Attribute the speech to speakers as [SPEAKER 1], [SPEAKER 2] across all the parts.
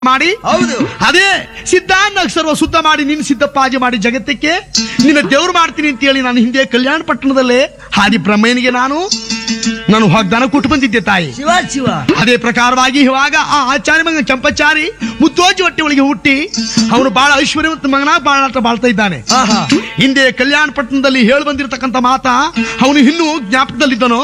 [SPEAKER 1] ಮಾಡಿ
[SPEAKER 2] ಹೌದು
[SPEAKER 1] ಅದೇ ಸಿದ್ಧಾಂತ ಸರ್ವ ಶುದ್ಧ ಮಾಡಿ ನಿನ್ನ ಸಿದ್ಧಪ್ಪಾಜಿ ಮಾಡಿ ಜಗತ್ತಕ್ಕೆ ನಿನ್ನ ದೇವ್ರು ಮಾಡ್ತೀನಿ ಅಂತ ಹೇಳಿ ನಾನು ಹಿಂದೆ ಕಲ್ಯಾಣ ಪಟ್ಟಣದಲ್ಲೇ ಹಾದಿ ಬ್ರಹ್ಮನಿಗೆ ನಾನು ನಾನು ವಾಗ್ದಾನ ಕೊಟ್ಟು ಬಂದಿದ್ದೆ ತಾಯಿ
[SPEAKER 2] ಶಿವ ಶಿವ
[SPEAKER 1] ಅದೇ ಪ್ರಕಾರವಾಗಿ ಇವಾಗ ಆ ಆಚಾರ್ಯ ಮಗ ಚಂಪಚಾರಿ ಮುದ್ದೋಜಿ ಹೊಟ್ಟೆ ಒಳಗೆ ಹುಟ್ಟಿ ಅವನು ಬಹಳ ಐಶ್ವರ್ಯವಂತ ಮಗನ ಬಾಳಾಟ ಬಾಳ್ತಾ ಇದ್ದಾನೆ
[SPEAKER 2] ಆಹಾ
[SPEAKER 1] ಹಿಂದೆ ಕಲ್ಯಾಣ ಪಟ್ಟಣದಲ್ಲಿ ಹೇಳಿ ಬಂದಿರತಕ್ಕಂತ ಮಾತ ಅವನು ಇನ್ನೂ ಜ್ಞಾಪಕದಲ್ಲಿದ್ದನೋ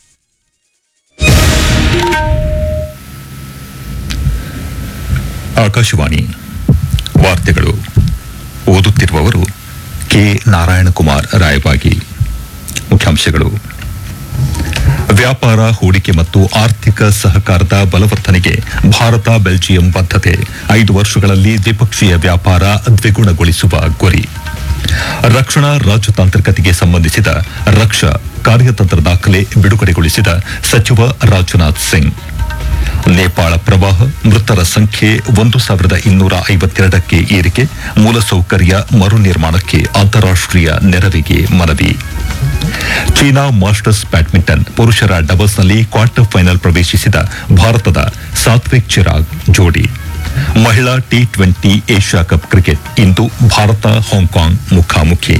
[SPEAKER 3] ಆಕಾಶವಾಣಿ ವಾರ್ತೆಗಳು ಓದುತ್ತಿರುವವರು ಕೆ ನಾರಾಯಣಕುಮಾರ್ ರಾಯಬಾಗಿ ಮುಖ್ಯಾಂಶಗಳು ವ್ಯಾಪಾರ ಹೂಡಿಕೆ ಮತ್ತು ಆರ್ಥಿಕ ಸಹಕಾರದ ಬಲವರ್ಧನೆಗೆ ಭಾರತ ಬೆಲ್ಜಿಯಂ ಬದ್ಧತೆ ಐದು ವರ್ಷಗಳಲ್ಲಿ ದ್ವಿಪಕ್ಷೀಯ ವ್ಯಾಪಾರ ದ್ವಿಗುಣಗೊಳಿಸುವ ಗುರಿ ರಕ್ಷಣಾ ರಾಜತಾಂತ್ರಿಕತೆಗೆ ಸಂಬಂಧಿಸಿದ ರಕ್ಷಾ ಕಾರ್ಯತಂತ್ರ ದಾಖಲೆ ಬಿಡುಗಡೆಗೊಳಿಸಿದ ಸಚಿವ ರಾಜನಾಥ್ ಸಿಂಗ್ ನೇಪಾಳ ಪ್ರವಾಹ ಮೃತರ ಸಂಖ್ಯೆ ಒಂದು ಸಾವಿರದ ಇನ್ನೂರ ಐವತ್ತೆರಡಕ್ಕೆ ಏರಿಕೆ ಮೂಲಸೌಕರ್ಯ ಮರು ನಿರ್ಮಾಣಕ್ಕೆ ಅಂತಾರಾಷ್ಟೀಯ ನೆರವಿಗೆ ಮನವಿ ಚೀನಾ ಮಾಸ್ಟರ್ಸ್ ಬ್ಯಾಡ್ಮಿಂಟನ್ ಪುರುಷರ ಡಬಲ್ಸ್ನಲ್ಲಿ ಕ್ವಾರ್ಟರ್ ಫೈನಲ್ ಪ್ರವೇಶಿಸಿದ ಭಾರತದ ಸಾತ್ವಿಕ್ ಚಿರಾಗ್ ಜೋಡಿ ಮಹಿಳಾ T twenty Asia cup cricket ಇಂದು ಭಾರತ ಹಾಂಗ್ಕಾಂಗ್ ಮುಖಾಮುಖಿ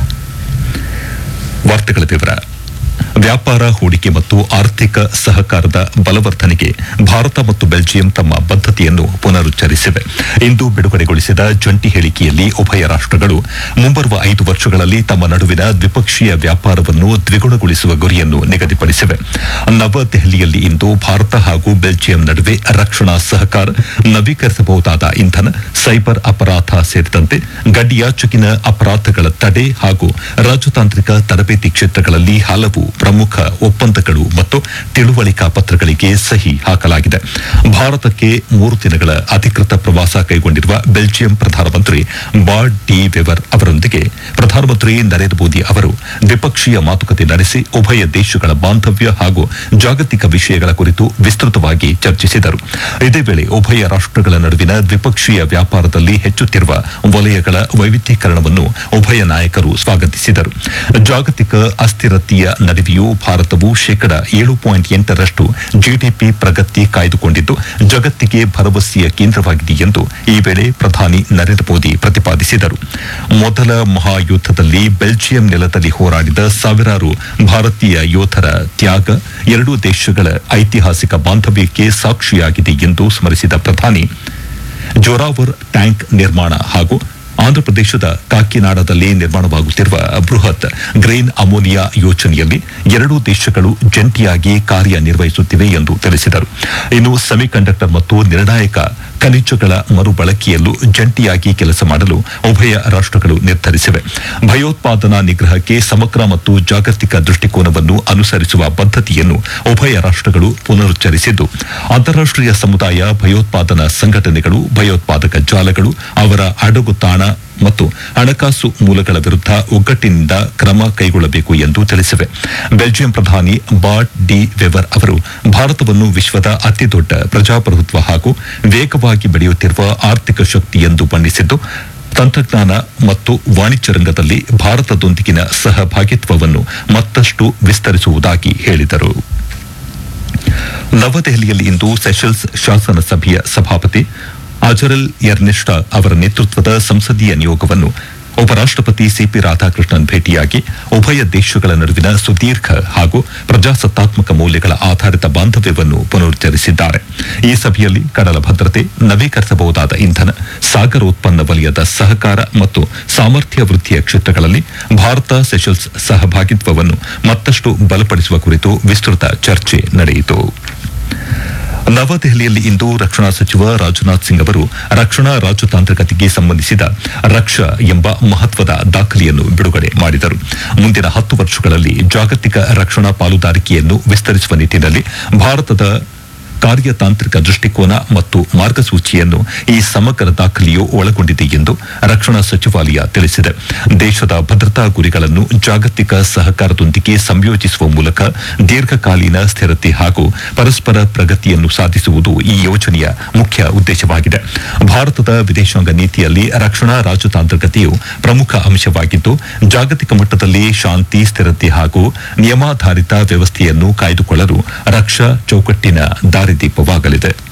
[SPEAKER 3] ವಾರ್ತೆಗಳ ವಿವರ ವ್ಯಾಪಾರ ಹೂಡಿಕೆ ಮತ್ತು ಆರ್ಥಿಕ ಸಹಕಾರದ ಬಲವರ್ಧನೆಗೆ ಭಾರತ ಮತ್ತು ಬೆಲ್ಜಿಯಂ ತಮ್ಮ ಬದ್ಧತೆಯನ್ನು ಪುನರುಚ್ಚರಿಸಿವೆ ಇಂದು ಬಿಡುಗಡೆಗೊಳಿಸಿದ ಜಂಟಿ ಹೇಳಿಕೆಯಲ್ಲಿ ಉಭಯ ರಾಷ್ಟಗಳು ಮುಂಬರುವ ಐದು ವರ್ಷಗಳಲ್ಲಿ ತಮ್ಮ ನಡುವಿನ ದ್ವಿಪಕ್ಷೀಯ ವ್ಯಾಪಾರವನ್ನು ದ್ವಿಗುಣಗೊಳಿಸುವ ಗುರಿಯನ್ನು ನಿಗದಿಪಡಿಸಿವೆ ನವದೆಹಲಿಯಲ್ಲಿ ಇಂದು ಭಾರತ ಹಾಗೂ ಬೆಲ್ಜಿಯಂ ನಡುವೆ ರಕ್ಷಣಾ ಸಹಕಾರ ನವೀಕರಿಸಬಹುದಾದ ಇಂಧನ ಸೈಬರ್ ಅಪರಾಧ ಸೇರಿದಂತೆ ಗಡಿಯಾಚೆಗಿನ ಅಪರಾಧಗಳ ತಡೆ ಹಾಗೂ ರಾಜತಾಂತ್ರಿಕ ತರಬೇತಿ ಕ್ಷೇತ್ರಗಳಲ್ಲಿ ಹಲವು ಪ್ರಮುಖ ಒಪ್ಪಂದಗಳು ಮತ್ತು ತಿಳುವಳಿಕಾ ಪತ್ರಗಳಿಗೆ ಸಹಿ ಹಾಕಲಾಗಿದೆ ಭಾರತಕ್ಕೆ ಮೂರು ದಿನಗಳ ಅಧಿಕೃತ ಪ್ರವಾಸ ಕೈಗೊಂಡಿರುವ ಬೆಲ್ಜಿಯಂ ಪ್ರಧಾನಮಂತ್ರಿ ಬಾರ್ಡ್ ಡಿ ವೆವರ್ ಅವರೊಂದಿಗೆ ಪ್ರಧಾನಮಂತ್ರಿ ನರೇಂದ್ರ ಮೋದಿ ಅವರು ದ್ವಿಪಕ್ಷೀಯ ಮಾತುಕತೆ ನಡೆಸಿ ಉಭಯ ದೇಶಗಳ ಬಾಂಧವ್ಯ ಹಾಗೂ ಜಾಗತಿಕ ವಿಷಯಗಳ ಕುರಿತು ವಿಸ್ತೃತವಾಗಿ ಚರ್ಚಿಸಿದರು ಇದೇ ವೇಳೆ ಉಭಯ ರಾಷ್ಟಗಳ ನಡುವಿನ ದ್ವಿಪಕ್ಷೀಯ ವ್ಯಾಪಾರದಲ್ಲಿ ಹೆಚ್ಚುತ್ತಿರುವ ವಲಯಗಳ ವೈವಿಧ್ಯೀಕರಣವನ್ನು ಉಭಯ ನಾಯಕರು ಸ್ವಾಗತಿಸಿದರು ಜಾಗತಿಕ ಅಸ್ಥಿರತೆಯ ನಡುವೆಯೂ ಭಾರತವು ಶೇಕಡ ಏಳು ಪಾಯಿಂಟ್ ಎಂಟರಷ್ಟು ಜಿಡಿಪಿ ಪ್ರಗತಿ ಕಾಯ್ದುಕೊಂಡಿದ್ದು ಜಗತ್ತಿಗೆ ಭರವಸೆಯ ಕೇಂದ್ರವಾಗಿದೆ ಎಂದು ಈ ವೇಳೆ ಪ್ರಧಾನಿ ನರೇಂದ್ರ ಮೋದಿ ಪ್ರತಿಪಾದಿಸಿದರು ಮೊದಲ ಮಹಾಯುದ್ದದಲ್ಲಿ ಬೆಲ್ಜಿಯಂ ನೆಲದಲ್ಲಿ ಹೋರಾಡಿದ ಸಾವಿರಾರು ಭಾರತೀಯ ಯೋಧರ ತ್ಯಾಗ ಎರಡೂ ದೇಶಗಳ ಐತಿಹಾಸಿಕ ಬಾಂಧವ್ಯಕ್ಕೆ ಸಾಕ್ಷಿಯಾಗಿದೆ ಎಂದು ಸ್ಮರಿಸಿದ ಪ್ರಧಾನಿ ಜೋರಾವರ್ ಟ್ಯಾಂಕ್ ನಿರ್ಮಾಣ ಹಾಗೂ ಆಂಧ್ರಪ್ರದೇಶದ ಕಾಕಿನಾಡದಲ್ಲಿ ನಿರ್ಮಾಣವಾಗುತ್ತಿರುವ ಬೃಹತ್ ಗ್ರೇನ್ ಅಮೋನಿಯಾ ಯೋಜನೆಯಲ್ಲಿ ಎರಡೂ ದೇಶಗಳು ಜಂಟಿಯಾಗಿ ಕಾರ್ಯನಿರ್ವಹಿಸುತ್ತಿವೆ ಎಂದು ತಿಳಿಸಿದರು ಇನ್ನು ಸೆಮಿಕಂಡಕ್ಟರ್ ಮತ್ತು ನಿರ್ಣಾಯಕ ಖನಿಜಗಳ ಮರುಬಳಕೆಯಲ್ಲೂ ಜಂಟಿಯಾಗಿ ಕೆಲಸ ಮಾಡಲು ಉಭಯ ರಾಷ್ಟಗಳು ನಿರ್ಧರಿಸಿವೆ ಭಯೋತ್ಪಾದನಾ ನಿಗ್ರಹಕ್ಕೆ ಸಮಗ್ರ ಮತ್ತು ಜಾಗತಿಕ ದೃಷ್ಟಿಕೋನವನ್ನು ಅನುಸರಿಸುವ ಬದ್ಧತೆಯನ್ನು ಉಭಯ ರಾಷ್ಟಗಳು ಪುನರುಚ್ಚರಿಸಿದ್ದು ಅಂತಾರಾಷ್ಟೀಯ ಸಮುದಾಯ ಭಯೋತ್ಪಾದನಾ ಸಂಘಟನೆಗಳು ಭಯೋತ್ಪಾದಕ ಜಾಲಗಳು ಅವರ ಅಡಗುತಾಣ ಮತ್ತು ಹಣಕಾಸು ಮೂಲಗಳ ವಿರುದ್ಧ ಒಗ್ಗಟ್ಟಿನಿಂದ ಕ್ರಮ ಕೈಗೊಳ್ಳಬೇಕು ಎಂದು ತಿಳಿಸಿವೆ ಬೆಲ್ಜಿಯಂ ಪ್ರಧಾನಿ ಬಾರ್ಟ್ ಡಿ ವೆವರ್ ಅವರು ಭಾರತವನ್ನು ವಿಶ್ವದ ಅತಿದೊಡ್ಡ ಪ್ರಜಾಪ್ರಭುತ್ವ ಹಾಗೂ ವೇಗವಾಗಿ ಬೆಳೆಯುತ್ತಿರುವ ಆರ್ಥಿಕ ಶಕ್ತಿ ಎಂದು ಬಣ್ಣಿಸಿದ್ದು ತಂತ್ರಜ್ಞಾನ ಮತ್ತು ವಾಣಿಜ್ಯ ರಂಗದಲ್ಲಿ ಭಾರತದೊಂದಿಗಿನ ಸಹಭಾಗಿತ್ವವನ್ನು ಮತ್ತಷ್ಟು ವಿಸ್ತರಿಸುವುದಾಗಿ ಹೇಳಿದರು ನವದೆಹಲಿಯಲ್ಲಿ ಇಂದು ಸೆಷಲ್ಸ್ ಶಾಸನ ಸಭೆಯ ಸಭಾಪತಿ ಅಜರಲ್ ಎರ್ನೆಸ್ಟಾ ಅವರ ನೇತೃತ್ವದ ಸಂಸದೀಯ ನಿಯೋಗವನ್ನು ಉಪರಾಷ್ಟಪತಿ ಸಿಪಿ ರಾಧಾಕೃಷ್ಣನ್ ಭೇಟಿಯಾಗಿ ಉಭಯ ದೇಶಗಳ ನಡುವಿನ ಸುದೀರ್ಘ ಹಾಗೂ ಪ್ರಜಾಸತ್ತಾತ್ಮಕ ಮೌಲ್ಯಗಳ ಆಧಾರಿತ ಬಾಂಧವ್ಯವನ್ನು ಪುನರುಚ್ಚರಿಸಿದ್ದಾರೆ ಈ ಸಭೆಯಲ್ಲಿ ಕಡಲ ಭದ್ರತೆ ನವೀಕರಿಸಬಹುದಾದ ಇಂಧನ ಸಾಗರೋತ್ಪನ್ನ ವಲಯದ ಸಹಕಾರ ಮತ್ತು ಸಾಮರ್ಥ್ಯ ವೃದ್ಧಿಯ ಕ್ಷೇತ್ರಗಳಲ್ಲಿ ಭಾರತ ಸೆಷಲ್ಸ್ ಸಹಭಾಗಿತ್ವವನ್ನು ಮತ್ತಷ್ಟು ಬಲಪಡಿಸುವ ಕುರಿತು ವಿಸ್ತೃತ ಚರ್ಚೆ ನಡೆಯಿತು ನವದೆಹಲಿಯಲ್ಲಿ ಇಂದು ರಕ್ಷಣಾ ಸಚಿವ ರಾಜನಾಥ್ ಸಿಂಗ್ ಅವರು ರಕ್ಷಣಾ ರಾಜತಾಂತ್ರಿಕತೆಗೆ ಸಂಬಂಧಿಸಿದ ರಕ್ಷಾ ಎಂಬ ಮಹತ್ವದ ದಾಖಲೆಯನ್ನು ಬಿಡುಗಡೆ ಮಾಡಿದರು ಮುಂದಿನ ಹತ್ತು ವರ್ಷಗಳಲ್ಲಿ ಜಾಗತಿಕ ರಕ್ಷಣಾ ಪಾಲುದಾರಿಕೆಯನ್ನು ವಿಸ್ತರಿಸುವ ನಿಟ್ಟಿನಲ್ಲಿ ಭಾರತದ ಕಾರ್ಯತಾಂತ್ರಿಕ ದೃಷ್ಟಿಕೋನ ಮತ್ತು ಮಾರ್ಗಸೂಚಿಯನ್ನು ಈ ಸಮಗ್ರ ದಾಖಲೆಯು ಒಳಗೊಂಡಿದೆ ಎಂದು ರಕ್ಷಣಾ ಸಚಿವಾಲಯ ತಿಳಿಸಿದೆ ದೇಶದ ಭದ್ರತಾ ಗುರಿಗಳನ್ನು ಜಾಗತಿಕ ಸಹಕಾರದೊಂದಿಗೆ ಸಂಯೋಜಿಸುವ ಮೂಲಕ ದೀರ್ಘಕಾಲೀನ ಸ್ಥಿರತೆ ಹಾಗೂ ಪರಸ್ಪರ ಪ್ರಗತಿಯನ್ನು ಸಾಧಿಸುವುದು ಈ ಯೋಜನೆಯ ಮುಖ್ಯ ಉದ್ದೇಶವಾಗಿದೆ ಭಾರತದ ವಿದೇಶಾಂಗ ನೀತಿಯಲ್ಲಿ ರಕ್ಷಣಾ ರಾಜತಾಂತ್ರಿಕತೆಯು ಪ್ರಮುಖ ಅಂಶವಾಗಿದ್ದು ಜಾಗತಿಕ ಮಟ್ಟದಲ್ಲಿ ಶಾಂತಿ ಸ್ಥಿರತೆ ಹಾಗೂ ನಿಯಮಾಧಾರಿತ ವ್ಯವಸ್ಥೆಯನ್ನು ಕಾಯ್ದುಕೊಳ್ಳಲು ರಕ್ಷಾ ಚೌಕಟ್ಟಿನ ದಾರಿದೀಪವಾಗಲಿದೆ